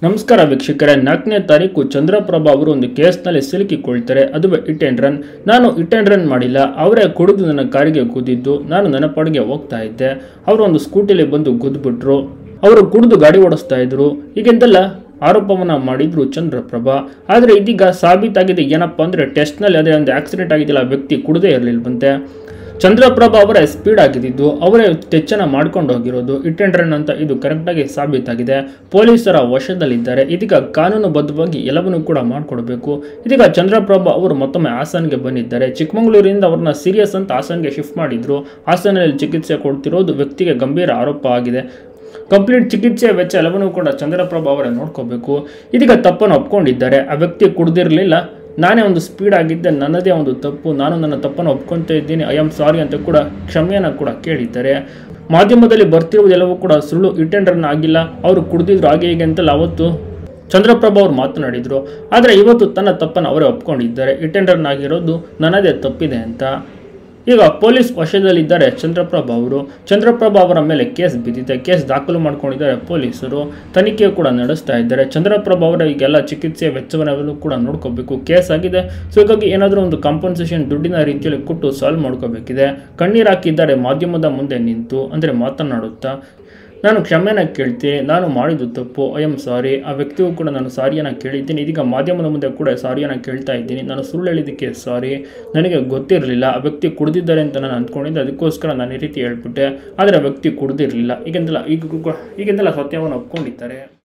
ನಮಸ್ಕಾರ ವೀಕ್ಷಕರೇ ನಾಲ್ಕನೇ ತಾರೀಕು ಚಂದ್ರಪ್ರಭಾ ಅವರು ಒಂದು ಕೇಸ್ನಲ್ಲಿ ಸಿಲುಕಿಕೊಳ್ತಾರೆ ಅದುವೇ ಇಟ್ ಆ್ಯಂಡ್ ರನ್ ನಾನು ಇಟ್ ಆ್ಯಂಡ್ ರನ್ ಮಾಡಿಲ್ಲ ಅವರೇ ಕುಡಿದು ನನ್ನ ಕಾರಿಗೆ ಕೂದಿದ್ದು ನಾನು ನನ್ನ ಪಾಡಿಗೆ ಹೋಗ್ತಾ ಇದ್ದೆ ಅವರು ಒಂದು ಸ್ಕೂಟಿಲಿ ಬಂದು ಗುದ್ದುಬಿಟ್ರು ಅವರು ಕುಡಿದು ಗಾಡಿ ಓಡಿಸ್ತಾ ಇದ್ರು ಹೀಗೆಂದೆಲ್ಲ ಆರೋಪವನ್ನ ಮಾಡಿದ್ರು ಚಂದ್ರಪ್ರಭಾ ಆದರೆ ಇದೀಗ ಸಾಬೀತಾಗಿದೆ ಏನಪ್ಪ ಅಂದರೆ ಟೆಸ್ಟ್ನಲ್ಲಿ ಅದೇ ಒಂದು ಆಕ್ಸಿಡೆಂಟ್ ಆಗಿದ್ದಿಲ್ಲ ಆ ವ್ಯಕ್ತಿ ಕುಡದೇ ಇರಲಿಲ್ವಂತೆ ಚಂದ್ರಪ್ರಭಾ ಅವರೇ ಸ್ಪೀಡ್ ಆಗಿದ್ದು ಅವರೇ ಟೆಚ್ಚನ್ನ ಮಾಡ್ಕೊಂಡು ಹೋಗಿರೋದು ಇಟ್ ಅಂಡ್ ರನ್ ಅಂತ ಇದು ಕರೆಕ್ಟಾಗಿ ಸಾಬೀತಾಗಿದೆ ಪೊಲೀಸರ ವಶದಲ್ಲಿದ್ದಾರೆ ಇದೀಗ ಕಾನೂನುಬದ್ಧವಾಗಿ ಎಲ್ಲವನ್ನೂ ಕೂಡ ಮಾಡಿಕೊಡ್ಬೇಕು ಇದೀಗ ಚಂದ್ರಪ್ರಭಾ ಅವರು ಮತ್ತೊಮ್ಮೆ ಹಾಸನ್ಗೆ ಬಂದಿದ್ದಾರೆ ಚಿಕ್ಕಮಗಳೂರಿನಿಂದ ಅವ್ರನ್ನ ಸೀರಿಯಸ್ ಅಂತ ಹಾಸನ್ಗೆ ಶಿಫ್ಟ್ ಮಾಡಿದ್ರು ಹಾಸನಲ್ಲಿ ಚಿಕಿತ್ಸೆ ಕೊಡ್ತಿರೋದು ವ್ಯಕ್ತಿಗೆ ಗಂಭೀರ ಆರೋಪ ಆಗಿದೆ ಕಂಪ್ಲೀಟ್ ಚಿಕಿತ್ಸೆ ವೆಚ್ಚ ಎಲ್ಲವನ್ನೂ ಕೂಡ ಚಂದ್ರಪ್ರಭಾ ಅವರೇ ನೋಡ್ಕೋಬೇಕು ಇದೀಗ ತಪ್ಪನ್ನು ಒಪ್ಕೊಂಡಿದ್ದಾರೆ ಆ ವ್ಯಕ್ತಿ ಕುಡ್ದಿರಲಿಲ್ಲ ನಾನೇ ಒಂದು ಸ್ಪೀಡ್ ಆಗಿದ್ದೆ ನನ್ನದೇ ಒಂದು ತಪ್ಪು ನಾನು ನನ್ನ ತಪ್ಪನ್ನು ಒಪ್ಕೊತಾ ಇದ್ದೀನಿ ಐ ಆಮ್ ಸಾರಿ ಅಂತ ಕೂಡ ಕ್ಷಮೆಯನ್ನು ಕೂಡ ಕೇಳಿದ್ದಾರೆ ಮಾಧ್ಯಮದಲ್ಲಿ ಬರ್ತಿರುವುದೆಲ್ಲವೂ ಕೂಡ ಸುಳ್ಳು ಇಟೆಂಡರ್ನ ಆಗಿಲ್ಲ ಅವರು ಕುಡ್ದಿದ್ರು ಹಾಗೆ ಹೀಗೆ ಅಂತೆಲ್ಲ ಅವತ್ತು ಚಂದ್ರಪ್ರಭಾ ಅವರು ಮಾತನಾಡಿದರು ಆದರೆ ಇವತ್ತು ತನ್ನ ತಪ್ಪನ್ನು ಅವರೇ ಒಪ್ಕೊಂಡಿದ್ದಾರೆ ಇಟೆಂಡರ್ನಾಗಿರೋದು ನನ್ನದೇ ತಪ್ಪಿದೆ ಅಂತ ಈಗ ಪೊಲೀಸ್ ವಶದಲ್ಲಿದ್ದಾರೆ ಚಂದ್ರಪ್ರಭಾ ಅವರು ಚಂದ್ರಪ್ರಭಾ ಅವರ ಮೇಲೆ ಕೇಸ್ ಬಿದ್ದಿದೆ ಕೇಸ್ ದಾಖಲು ಮಾಡ್ಕೊಂಡಿದ್ದಾರೆ ಪೊಲೀಸರು ತನಿಖೆ ಕೂಡ ನಡೆಸ್ತಾ ಇದ್ದಾರೆ ಚಂದ್ರಪ್ರಭಾ ಅವರ ಈಗೆಲ್ಲ ಚಿಕಿತ್ಸೆ ವೆಚ್ಚವನ್ನೆಲ್ಲವೂ ಕೂಡ ನೋಡ್ಕೋಬೇಕು ಕೇಸ್ ಆಗಿದೆ ಸೊ ಹೀಗಾಗಿ ಏನಾದರೂ ಒಂದು ಕಾಂಪನ್ಸೇಷನ್ ದುಡ್ಡಿನ ರೀತಿಯಲ್ಲಿ ಕೊಟ್ಟು ಸಾಲ್ವ್ ಮಾಡ್ಕೋಬೇಕಿದೆ ಕಣ್ಣೀರು ಹಾಕಿದ್ದಾರೆ ಮಾಧ್ಯಮದ ಮುಂದೆ ನಿಂತು ಅಂದರೆ ಮಾತನಾಡುತ್ತಾ ನಾನು ಕ್ಷಮೆನ ಕೇಳ್ತೀನಿ ನಾನು ಮಾಡಿದ್ದು ತಪ್ಪು ಐ ಆಮ್ ಸಾರಿ ಆ ವ್ಯಕ್ತಿಗೂ ಕೂಡ ನಾನು ಸಾರಿಯನ್ನು ಕೇಳಿದ್ದೀನಿ ಇದೀಗ ಮಾಧ್ಯಮದ ಮುಂದೆ ಕೂಡ ಸಾರಿಯನ್ನು ಕೇಳ್ತಾ ಇದ್ದೀನಿ ನಾನು ಸುಳ್ಳು ಹೇಳಿದ್ದಕ್ಕೆ ಸಾರಿ ನನಗೆ ಗೊತ್ತಿರಲಿಲ್ಲ ಆ ವ್ಯಕ್ತಿ ಕುಡ್ದಿದ್ದಾರೆ ಅಂತ ನಾನು ಅಂದ್ಕೊಂಡಿದ್ದೆ ಅದಕ್ಕೋಸ್ಕರ ನಾನು ಈ ರೀತಿ ಹೇಳ್ಬಿಟ್ಟೆ ಆದರೆ ಆ ವ್ಯಕ್ತಿ ಕುಡ್ದಿರಲಿಲ್ಲ ಈಗೆಂದೆಲ್ಲ ಈಗ ಈಗೆಂದೆಲ್ಲ ಸತ್ಯವನ್ನು ಒಪ್ಕೊಂಡಿದ್ದಾರೆ